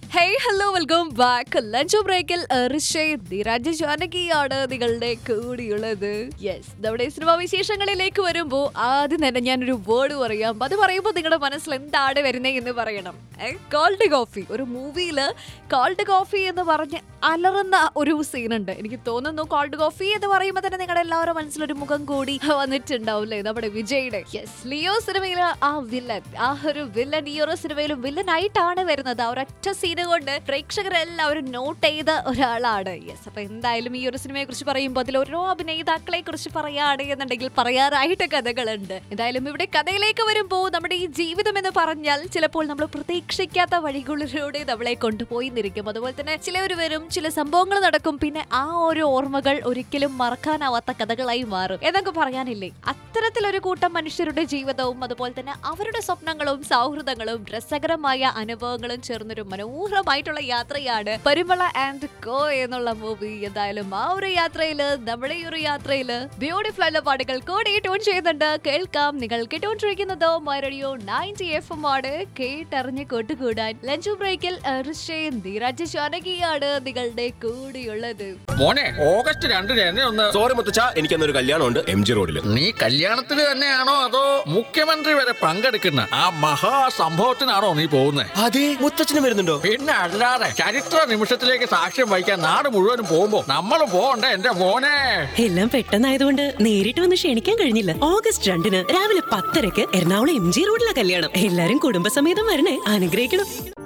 hey hello welcome back lunch ബ്രേക്കിൽ ഋഷയ് ജാനകിയാണ് നിങ്ങളുടെ കൂടിയുള്ളത് yes നമ്മുടെ സിനിമാ വിശേഷങ്ങളിലേക്ക് വരുമ്പോൾ ആദ്യം തന്നെ ഞാനൊരു വേർഡ് പറയാം അത് പറയുമ്പോൾ നിങ്ങളുടെ മനസ്സിൽ എന്താണ് വരുന്നത് എന്ന് പറയണം കോൾഡ് കോഫി ഒരു മൂവിയിൽ കോൾഡ് കോഫി എന്ന് പറഞ്ഞ് അലറുന്ന ഒരു സീനുണ്ട് എനിക്ക് തോന്നുന്നു കോൾഡ് കോഫി എന്ന് പറയുമ്പോൾ തന്നെ നിങ്ങളുടെ എല്ലാവരും മനസ്സിലൊരു മുഖം കൂടി വന്നിട്ടുണ്ടാവും അല്ലേ നമ്മുടെ വിജയുടെ യെസ് ലിയോ സിനിമയിലെ ആ വില്ലൻ ആ ഒരു വില്ലൻ ഈ ഒരു സിനിമയിലും വില്ലൻ ആയിട്ടാണ് വരുന്നത് ആ ഒരൊറ്റ സീന് കൊണ്ട് പ്രേക്ഷകരെല്ലാവരും നോട്ട് ചെയ്ത ഒരാളാണ് യെസ് അപ്പൊ എന്തായാലും ഈ ഒരു സിനിമയെ കുറിച്ച് പറയുമ്പോൾ അതിൽ ഓരോ അഭിനേതാക്കളെ കുറിച്ച് പറയുകയാണ് എന്നുണ്ടെങ്കിൽ പറയാറായിട്ട് കഥകളുണ്ട് എന്തായാലും ഇവിടെ കഥയിലേക്ക് വരുമ്പോൾ നമ്മുടെ ഈ ജീവിതം എന്ന് പറഞ്ഞാൽ ചിലപ്പോൾ നമ്മൾ പ്രതീക്ഷിക്കാത്ത വഴികളിലൂടെ നമ്മളെ കൊണ്ടുപോയി നിരിക്കും അതുപോലെ തന്നെ ചിലവർ വരും ചില സംഭവങ്ങൾ നടക്കും പിന്നെ ആ ഒരു ഓർമ്മകൾ ഒരിക്കലും മറക്കാനാവാത്ത കഥകളായി മാറും എന്നൊക്കെ പറയാനില്ലേ അത്തരത്തിലൊരു കൂട്ടം മനുഷ്യരുടെ ജീവിതവും അതുപോലെ തന്നെ അവരുടെ സ്വപ്നങ്ങളും സൗഹൃദങ്ങളും രസകരമായ അനുഭവങ്ങളും ചേർന്നൊരു മനോഹരമായിട്ടുള്ള യാത്രയാണ് പരിമള ആൻഡ് കോ എന്നുള്ള മൂവി എന്തായാലും ആ ഒരു യാത്രയില് നമ്മുടെ ഈ ഒരു യാത്രയില് ബ്യൂട്ടിഫുൾ ആയിട്ടുള്ള പാട്ടുകൾ കൂടി ട്യൂൺ ചെയ്യുന്നുണ്ട് കേൾക്കാം നിങ്ങൾ കേട്ടോണ്ടിരിക്കുന്നത് my radio ninety F M ആണ് കേട്ടറിഞ്ഞ് കൊട്ടുകൂടാൻ ലഞ്ച് ബ്രേക്കിൽ ധീരാജ് ജാനകിയാണ് നിങ്ങളുടെ കൂടിയുള്ളത് മോനെ ഓഗസ്റ്റ് രണ്ടിന് എന്നെ ഒന്ന് സോറി മുത്തച്ഛ എനിക്കന്നൊരു കല്യാണമുണ്ട് എം ജി റോഡിൽ നീ കല്യാണത്തിന് തന്നെയാണോ അതോ മുഖ്യമന്ത്രി വരെ പങ്കെടുക്കുന്ന ആ മഹാസംഭവത്തിനാണോ നീ പോകുന്നത് അതെ മുത്തച്ഛനും വരുന്നുണ്ടോ പിന്നെ അല്ലാതെ ചരിത്ര നിമിഷത്തിലേക്ക് സാക്ഷ്യം വഹിക്കാൻ നാട് മുഴുവനും പോകുമ്പോ നമ്മൾ പോകണ്ടേ എന്റെ മോനെ എല്ലാം പെട്ടെന്നായതുകൊണ്ട് നേരിട്ട് വന്ന് ക്ഷണിക്കാൻ കഴിഞ്ഞില്ല ഓഗസ്റ്റ് രണ്ടിന് രാവിലെ പത്തരക്ക് എറണാകുളം എം ജി റോഡിലെ കല്യാണം എല്ലാരും കുടുംബസമേതം വരണേ അനുഗ്രഹിക്കണം